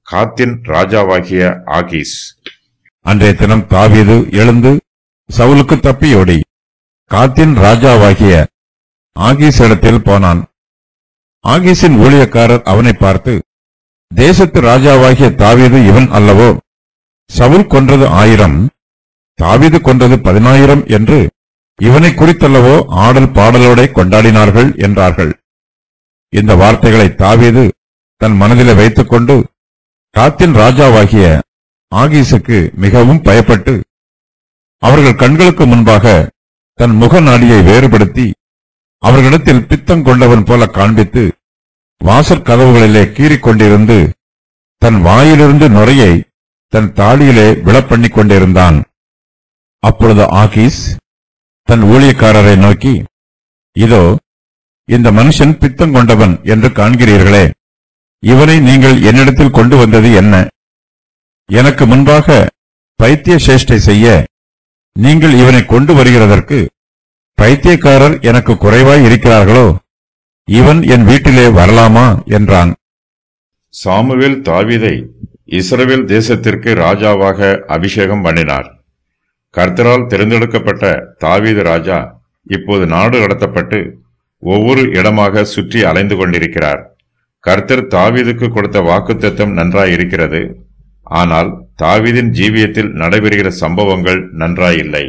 காத்தின் ராஜாவாகிய ஆகீஸ் அன்றைய தினம் தாவீது எழுந்து சவுலுக்கு தப்பியோடி காத்தின் ராஜாவாகிய ஆகீஸ் இடத்தில் போனான் ஆகீஸின் ஊழியக்காரர் அவனை பார்த்து தேசத்து ராஜாவாகிய தாவீது இவன் அல்லவோ சவுல் கொன்றது ஆயிரம் தாவீது கொன்றது பதினாயிரம் என்று இவனை குறித்தல்லவோ ஆடல் பாடலோட கொண்டாடினார்கள் என்றார்கள் இந்த வார்த்தைகளை தாவீது தன் மனதிலே வைத்துக் கொண்டு காத்தின் ராஜாவாகிய ஆகீசுக்கு மிகவும் பயப்பட்டு அவர்கள் கண்களுக்கு முன்பாக தன் முக நாடியை வேறுபடுத்தி அவர்களிடத்தில் பித்தம் கொண்டவன் போல காண்பித்து வாசற் கதவுகளிலே கீறிக் கொண்டிருந்து தன் வாயிலிருந்து நுரையை தன் தாடியிலே விழப்பண்ணிக் கொண்டிருந்தான் அப்பொழுது ஆகீஸ் தன் ஊழியக்காரரை நோக்கி இதோ இந்த மனுஷன் பித்தம் கொண்டவன் என்று காண்கிறீர்களே இவனை நீங்கள் என்னிடத்தில் கொண்டு வந்தது என்ன எனக்கு முன்பாக பைத்திய சேஷ்டை செய்ய நீங்கள் இவனை கொண்டு வருகிறதற்கு பைத்தியக்காரர் எனக்கு குறைவாய் இருக்கிறார்களோ இவன் என் வீட்டிலே வரலாமா என்றான் சாமுவேல் தாவீதை இஸ்ரவேல் தேசத்திற்கு ராஜாவாக அபிஷேகம் பண்ணினார் கர்த்தரால் தேர்ந்தெடுக்கப்பட்ட தாவீது ராஜா இப்போது நாடு கடத்தப்பட்டு ஒவ்வொரு இடமாக சுற்றி அலைந்து கொண்டிருக்கிறார் கர்த்தர் தாவீதுக்கு கொடுத்த வாக்குத்தத்தம் நன்றாய் இருக்கிறது ஆனால் தாவீதின் ஜீவியத்தில் நடைபெறுகிற சம்பவங்கள் நன்றாயில்லை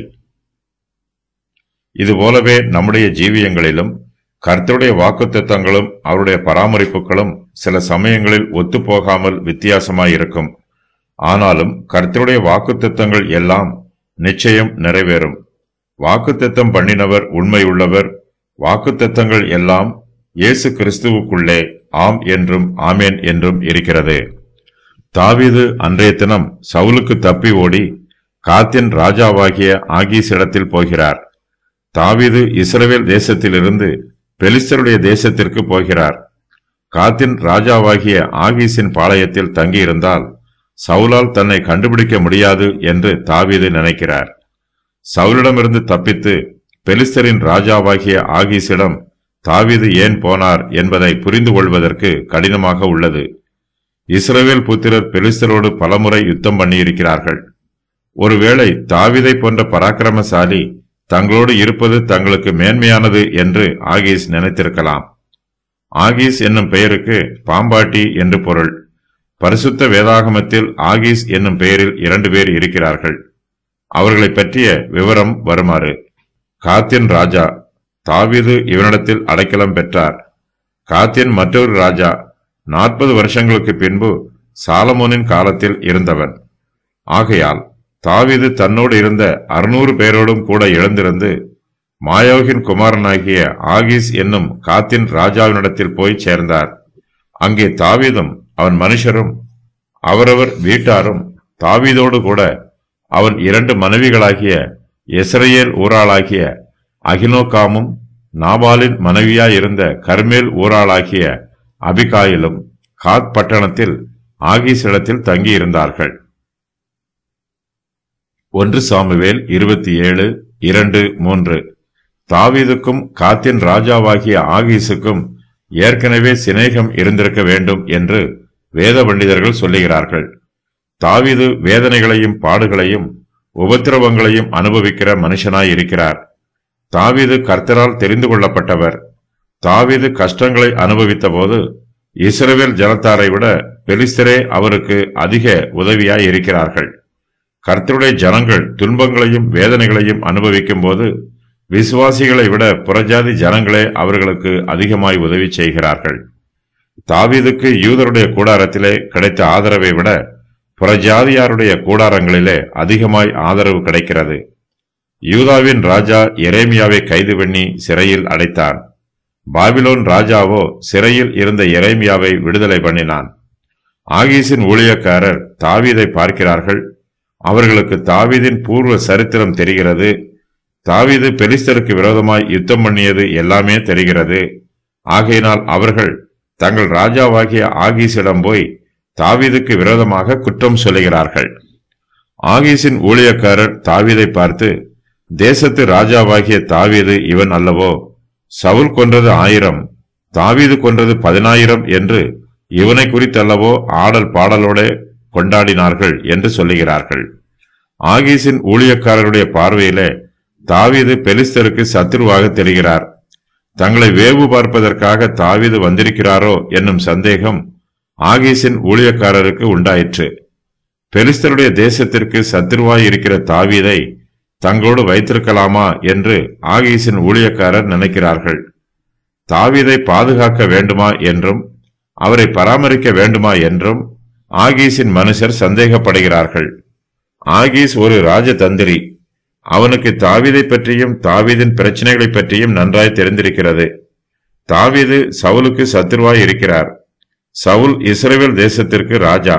இதுபோலவே நம்முடைய ஜீவியங்களிலும் கர்த்தருடைய வாக்குத்தத்தங்களும் அவருடைய பராமரிப்புகளும் சில சமயங்களில் ஒத்துப்போகாமல் வித்தியாசமாயிருக்கும் ஆனாலும் கர்த்தருடைய வாக்குத்தத்தங்கள் எல்லாம் நிச்சயம் நிறைவேறும் வாக்குத்தத்தம் பண்ணினவர் உண்மையுள்ளவர் வாக்குத்தத்தங்கள் எல்லாம் இயேசு கிறிஸ்துவுக்குள்ளே ஆம் என்றும் ஆமேன் என்றும் இருக்கிறது தாவீது அன்றைய தினம் சவுலுக்கு தப்பி ஓடி காத்தின் ராஜாவாகிய ஆகீஸ் இடத்தில் போகிறார் தாவீது இஸ்ரவேல் தேசத்திலிருந்து பெலிஸ்தருடைய தேசத்திற்கு போகிறார் காத்தின் ராஜாவாகிய ஆகீஸின் பாளையத்தில் தங்கியிருந்தால் சவுலால் தன்னை கண்டுபிடிக்க முடியாது என்று தாவீது நினைக்கிறார் சவுலிடமிருந்து தப்பித்து பெலிஸ்தரின் ராஜாவாகிய ஆகீஸிடம் தாவீது ஏன் போனார் என்பதை புரிந்து கொள்வதற்கு கடினமாக உள்ளது இஸ்ரவேல் புத்திரர் பெலிஸ்தரோடு பலமுறை யுத்தம் பண்ணியிருக்கிறார்கள் ஒருவேளை தாவீதை போன்ற பராக்கிரமசாலி தங்களோடு இருப்பது தங்களுக்கு மேன்மையானது என்று ஆகீஸ் நினைத்திருக்கலாம் ஆகீஸ் என்னும் பெயருக்கு பாம்பாட்டி என்று பொருள் பரிசுத்த வேதாகமத்தில் ஆகீஸ் என்னும் பெயரில் இரண்டு பேர் இருக்கிறார்கள் அவர்களைப் பற்றிய விவரம் வருமாறு காத்தின் ராஜா தாவீது இவனிடத்தில் அடைக்கலம் பெற்றார் காத்தின் மற்றொரு ராஜா நாற்பது வருஷங்களுக்கு பின்பு சாலமோனின் காலத்தில் இருந்தவன் ஆகையால் தாவீது தன்னோடு இருந்த அறுநூறு பேரோடும் கூட எழுந்திருந்து மாயோகின் குமாரனாகிய ஆகீஸ் என்னும் காத்தின் ராஜாவினிடத்தில் போய் சேர்ந்தார் அங்கே தாவீதும் அவன் மனுஷரும் அவரவர் வீட்டாரும் தாவீதோடு கூட அவன் இரண்டு மனைவிகளாகிய எஸ்ரேல் ஊராளாகிய அகினோகாமும் நாபாலின் மனைவியாயிருந்த கர்மேல் ஊராளாகிய அபிகாயிலும் காத் பட்டணத்தில் ஆகீஸிடத்தில் தங்கியிருந்தார்கள் ஒன்று சாமுவேல் இருபத்தி ஏழு இரண்டு மூன்று தாவீதுக்கும் காத்தின் ராஜாவாகிய ஆகீசுக்கும் ஏற்கனவே சிநேகம் இருந்திருக்க வேண்டும் என்று வேத பண்டிதர்கள் சொல்லுகிறார்கள் தாவீது வேதனைகளையும் பாடுகளையும் உபத்திரவங்களையும் அனுபவிக்கிற மனுஷனாய் இருக்கிறார் தாவீது கர்த்தரால் தெரிந்து கொள்ளப்பட்டவர் தாவீது கஷ்டங்களை அனுபவித்த போது இஸ்ரவேல் ஜனத்தாரை விட பெலிஸ்தரே அவருக்கு அதிக உதவியாய் இருக்கிறார்கள் கர்த்தருடைய ஜனங்கள் துன்பங்களையும் வேதனைகளையும் அனுபவிக்கும் போது விசுவாசிகளை விட புறஜாதி ஜனங்களே அவர்களுக்கு அதிகமாய் உதவி செய்கிறார்கள் தாவீதுக்கு யூதருடைய கூடாரத்திலே கிடைத்த ஆதரவை விட புறஜாதியாருடைய கூடாரங்களிலே அதிகமாய் ஆதரவு கிடைக்கிறது யூதாவின் ராஜா எரேமியாவை கைது பண்ணி சிறையில் அடைத்தான் பாபிலோன் ராஜாவோ சிறையில் இருந்த எரேமியாவை விடுதலை பண்ணினான் ஆகீஸின் ஊழியக்காரர் தாவீதை பார்க்கிறார்கள் அவர்களுக்கு தாவீதின் பூர்வ சரித்திரம் தெரிகிறது தாவீது பெலிஸ்தருக்கு விரோதமாய் யுத்தம் பண்ணியது எல்லாமே தெரிகிறது ஆகையினால் அவர்கள் தங்கள் ராஜாவாகிய ஆகீஸிடம் போய் தாவீதுக்கு விரோதமாக குற்றம் சொல்லுகிறார்கள் ஆகீஸின் ஊழியக்காரர் தாவீதை பார்த்து தேசத்து ராஜாவாகிய தாவீது இவன் அல்லவோ சவுல் கொன்றது ஆயிரம் தாவீது கொன்றது பதினாயிரம் என்று இவனை குறித்தல்லவோ ஆடல் பாடலோட கொண்டாடினார்கள் என்று சொல்லுகிறார்கள் ஆகீஸின் ஊழியக்காரருடைய பார்வையிலே தாவீது பெலிஸ்தருக்கு சத்துருவாக தெரிகிறார் தங்களை வேவு பார்ப்பதற்காக தாவீது வந்திருக்கிறாரோ என்னும் சந்தேகம் ஆகீஸின் ஊழியக்காரருக்கு உண்டாயிற்று பெலிஸ்தருடைய தேசத்திற்கு சத்துருவாய் இருக்கிற தாவீதை தங்களோடு வைத்திருக்கலாமா என்று ஆகீஸின் ஊழியக்காரர் நினைக்கிறார்கள் தாவீதை பாதுகாக்க வேண்டுமா என்றும் அவரை பராமரிக்க வேண்டுமா என்றும் ஆகீஸின் மனுஷர் சந்தேகப்படுகிறார்கள் ஆகீஸ் ஒரு ராஜதந்திரி அவனுக்கு தாவீதை பற்றியும் தாவீதின் பிரச்சனைகளை பற்றியும் நன்றாய் தெரிந்திருக்கிறது தாவீது சவுலுக்கு சத்துருவாய் இருக்கிறார் சவுல் இஸ்ரேல் தேசத்திற்கு ராஜா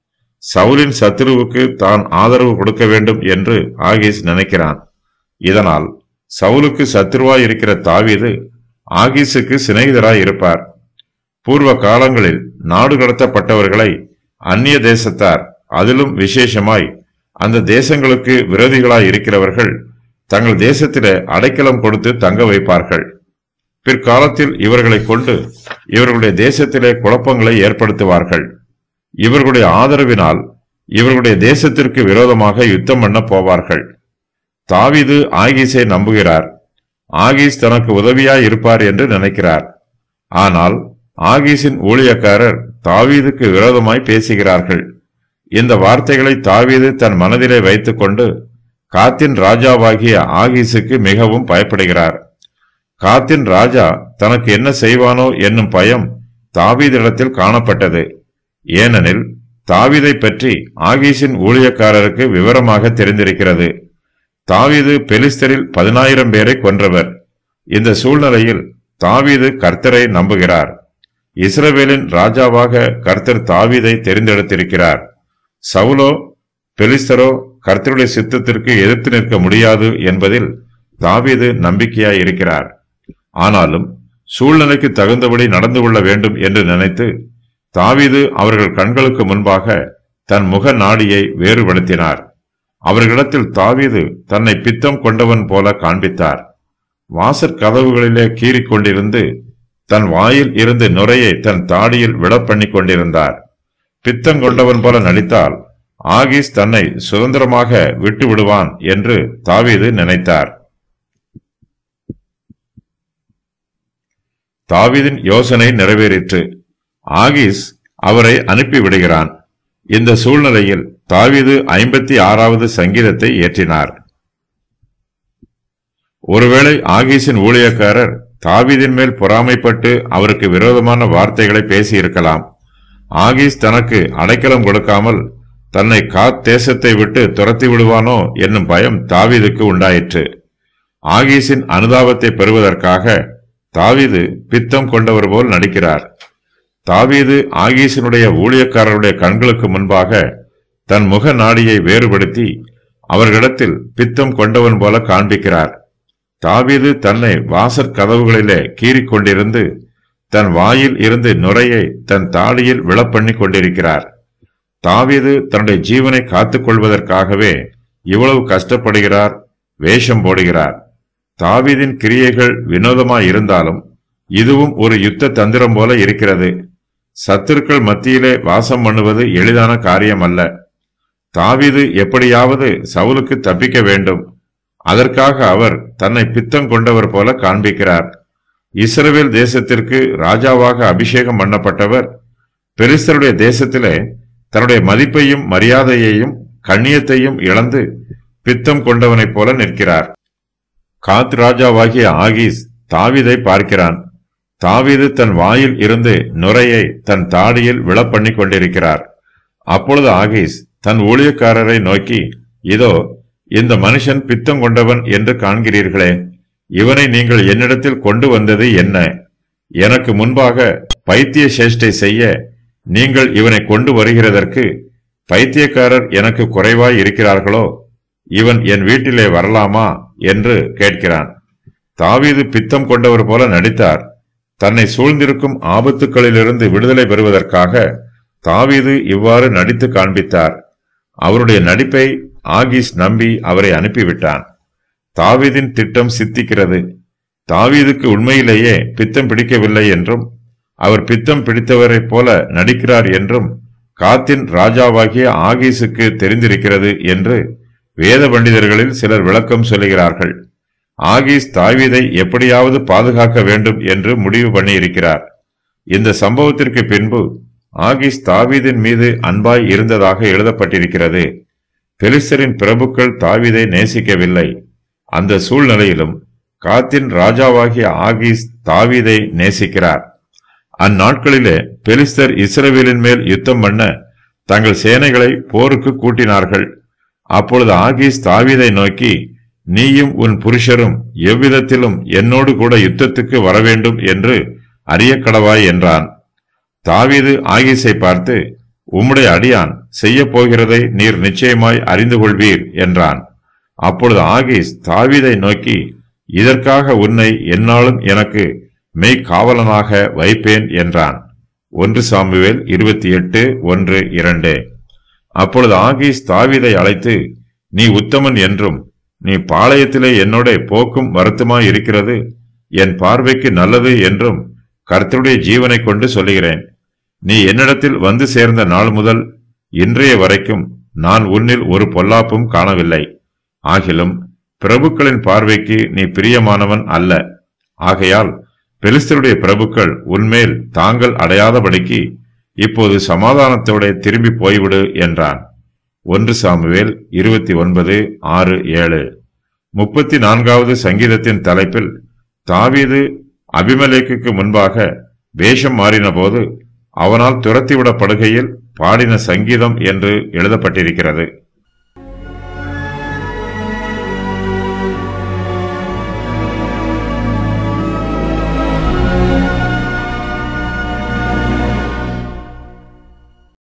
சவுலின் சத்துருவுக்கு தான் ஆதரவு கொடுக்க வேண்டும் என்று ஆகீஸ் நினைக்கிறான் இதனால் சவுலுக்கு சத்துருவாய் இருக்கிற தாவீது ஆகீஸுக்கு சிநேகிதராய் இருப்பார் பூர்வ காலங்களில் நாடு கடத்தப்பட்டவர்களை அந்நிய தேசத்தார் அதிலும் விசேஷமாய் அந்த தேசங்களுக்கு விரோதிகளாய் இருக்கிறவர்கள் தங்கள் தேசத்திலே அடைக்கலம் கொடுத்து தங்க வைப்பார்கள் பிற்காலத்தில் இவர்களை கொண்டு இவர்களுடைய தேசத்திலே குழப்பங்களை ஏற்படுத்துவார்கள் இவர்களுடைய ஆதரவினால் இவர்களுடைய தேசத்திற்கு விரோதமாக யுத்தம் பண்ண போவார்கள் தாவீது ஆகீஸை நம்புகிறார் ஆகீஸ் தனக்கு உதவியாய் இருப்பார் என்று நினைக்கிறார் ஆனால் ஆகீஸின் ஊழியக்காரர் தாவீதுக்கு விரோதமாய் பேசுகிறார்கள் இந்த வார்த்தைகளை தாவீது தன் மனதிலே வைத்துக்கொண்டு காத்தின் ராஜாவாகிய ஆகீஸுக்கு மிகவும் பயப்படுகிறார் காத்தின் ராஜா தனக்கு என்ன செய்வானோ என்னும் பயம் தாவீதிடத்தில் காணப்பட்டது ஏனெனில் தாவீதை பற்றி ஆகீஸின் ஊழியக்காரருக்கு விவரமாக தெரிந்திருக்கிறது தாவீது பெலிஸ்தரில் பதினாயிரம் பேரை கொன்றவர் இந்த சூழ்நிலையில் தாவீது கர்த்தரை நம்புகிறார் இஸ்ரவேலின் ராஜாவாக கர்த்தர் தாவீதை தெரிந்தெடுத்திருக்கிறார் சவுலோ பெலிஸ்தரோ கர்த்தருடைய சித்தத்திற்கு எதிர்த்து நிற்க முடியாது என்பதில் தாவீது நம்பிக்கையாய் இருக்கிறார் ஆனாலும் சூழ்நிலைக்கு தகுந்தபடி நடந்து கொள்ள வேண்டும் என்று நினைத்து தாவீது அவர்கள் கண்களுக்கு முன்பாக தன் முக நாடியை வேறுபடுத்தினார் அவர்களிடத்தில் தாவீது தன்னை பித்தம் கொண்டவன் போல காண்பித்தார் வாசற் கதவுகளிலே கீறிக் கொண்டிருந்து தன் வாயில் இருந்து நுரையை தன் தாடியில் விடப்பண்ணிக் கொண்டிருந்தார் பித்தம் கொண்டவன் போல நடித்தால் ஆகீஸ் தன்னை சுதந்திரமாக விட்டு விடுவான் என்று தாவீது நினைத்தார் தாவீதின் யோசனை நிறைவேறிற்று ஆகீஸ் அவரை அனுப்பி விடுகிறான் இந்த சூழ்நிலையில் தாவீது ஐம்பத்தி ஆறாவது சங்கீதத்தை ஏற்றினார் ஒருவேளை ஆகீஸின் ஊழியக்காரர் தாவீதின் மேல் பொறாமைப்பட்டு அவருக்கு விரோதமான வார்த்தைகளை பேசியிருக்கலாம் ஆகீஸ் தனக்கு அடைக்கலம் கொடுக்காமல் தன்னை காத் தேசத்தை விட்டு துரத்தி விடுவானோ என்னும் பயம் தாவீதுக்கு உண்டாயிற்று ஆகீஸின் அனுதாபத்தை பெறுவதற்காக தாவீது பித்தம் கொண்டவர் போல் நடிக்கிறார் தாவீது ஆகீசினுடைய ஊழியக்காரருடைய கண்களுக்கு முன்பாக தன் முக நாடியை வேறுபடுத்தி அவர்களிடத்தில் பித்தம் கொண்டவன் போல காண்பிக்கிறார் தாவீது தன்னை வாசற் கதவுகளிலே கீறிக் கொண்டிருந்து தன் வாயில் இருந்து நுரையை தன் தாடியில் விழப்பண்ணி கொண்டிருக்கிறார் தாவீது தன்னுடைய ஜீவனை காத்துக் கொள்வதற்காகவே இவ்வளவு கஷ்டப்படுகிறார் வேஷம் போடுகிறார் தாவீதின் கிரியைகள் வினோதமாய் இருந்தாலும் இதுவும் ஒரு யுத்த தந்திரம் போல இருக்கிறது சத்துருக்கள் மத்தியிலே வாசம் பண்ணுவது எளிதான காரியம் அல்ல தாவீது எப்படியாவது சவுலுக்கு தப்பிக்க வேண்டும் அதற்காக அவர் தன்னை பித்தம் கொண்டவர் போல காண்பிக்கிறார் இஸ்ரவேல் தேசத்திற்கு ராஜாவாக அபிஷேகம் பண்ணப்பட்டவர் பெரிஸ்தருடைய தேசத்திலே தன்னுடைய மதிப்பையும் மரியாதையையும் கண்ணியத்தையும் இழந்து பித்தம் கொண்டவனைப் போல நிற்கிறார் காத் ராஜாவாகிய ஆகீஸ் தாவீதை பார்க்கிறான் தாவீது தன் வாயில் இருந்து நுரையை தன் தாடியில் விழப்பண்ணி கொண்டிருக்கிறார் அப்பொழுது ஆகீஸ் தன் ஊழியக்காரரை நோக்கி இதோ இந்த மனுஷன் பித்தம் கொண்டவன் என்று காண்கிறீர்களே இவனை நீங்கள் என்னிடத்தில் கொண்டு வந்தது என்ன எனக்கு முன்பாக பைத்திய சேஷ்டை செய்ய நீங்கள் இவனை கொண்டு வருகிறதற்கு பைத்தியக்காரர் எனக்கு குறைவாய் இருக்கிறார்களோ இவன் என் வீட்டிலே வரலாமா என்று கேட்கிறான் தாவீது பித்தம் கொண்டவர் போல நடித்தார் தன்னை சூழ்ந்திருக்கும் ஆபத்துக்களிலிருந்து விடுதலை பெறுவதற்காக தாவீது இவ்வாறு நடித்து காண்பித்தார் அவருடைய நடிப்பை ஆகீஸ் நம்பி அவரை அனுப்பிவிட்டான் தாவீதின் திட்டம் சித்திக்கிறது தாவீதுக்கு உண்மையிலேயே பித்தம் பிடிக்கவில்லை என்றும் அவர் பித்தம் பிடித்தவரைப் போல நடிக்கிறார் என்றும் காத்தின் ராஜாவாகிய ஆகீசுக்கு தெரிந்திருக்கிறது என்று வேத பண்டிதர்களில் சிலர் விளக்கம் சொல்லுகிறார்கள் ஆகீஸ் தாவீதை எப்படியாவது பாதுகாக்க வேண்டும் என்று முடிவு பண்ணியிருக்கிறார் இந்த சம்பவத்திற்கு பின்பு ஆகீஸ் தாவீதின் மீது அன்பாய் இருந்ததாக எழுதப்பட்டிருக்கிறது பெலிஸ்தரின் பிரபுக்கள் தாவீதை நேசிக்கவில்லை அந்த சூழ்நிலையிலும் காத்தின் ராஜாவாகிய ஆகீஸ் தாவீதை நேசிக்கிறார் அந்நாட்களிலே பெலிஸ்தர் இஸ்ரவேலின் மேல் யுத்தம் பண்ண தங்கள் சேனைகளை போருக்கு கூட்டினார்கள் அப்பொழுது ஆகீஸ் தாவீதை நோக்கி நீயும் உன் புருஷரும் எவ்விதத்திலும் என்னோடு கூட யுத்தத்துக்கு வரவேண்டும் என்று அறியக்கடவாய் என்றான் தாவீது ஆகீஸை பார்த்து உம்முடைய அடியான் செய்யப் போகிறதை நீர் நிச்சயமாய் அறிந்து கொள்வீர் என்றான் அப்பொழுது ஆகீஸ் தாவீதை நோக்கி இதற்காக உன்னை என்னாலும் எனக்கு மெய்க்காவலனாக வைப்பேன் என்றான் ஒன்று சாமுவேல் இருபத்தி எட்டு ஒன்று இரண்டு அப்பொழுது ஆகீஸ் தாவீதை அழைத்து நீ உத்தமன் என்றும் நீ பாளையத்திலே என்னோட போக்கும் வருத்தமாய் இருக்கிறது என் பார்வைக்கு நல்லது என்றும் கர்த்தருடைய ஜீவனை கொண்டு சொல்லுகிறேன் நீ என்னிடத்தில் வந்து சேர்ந்த நாள் முதல் இன்றைய வரைக்கும் நான் உன்னில் ஒரு பொல்லாப்பும் காணவில்லை ஆகிலும் பிரபுக்களின் பார்வைக்கு நீ பிரியமானவன் அல்ல ஆகையால் பெலிஸ்தருடைய பிரபுக்கள் உன்மேல் தாங்கள் அடையாதபடிக்கு இப்போது சமாதானத்தோட திரும்பி போய்விடு என்றான் ஒன்று சாமுவேல் இருபத்தி ஒன்பது ஆறு ஏழு முப்பத்தி நான்காவது சங்கீதத்தின் தலைப்பில் தாவீது அபிமலேக்குக்கு முன்பாக வேஷம் மாறினபோது அவனால் துரத்திவிடப்படுகையில் பாடின சங்கீதம் என்று எழுதப்பட்டிருக்கிறது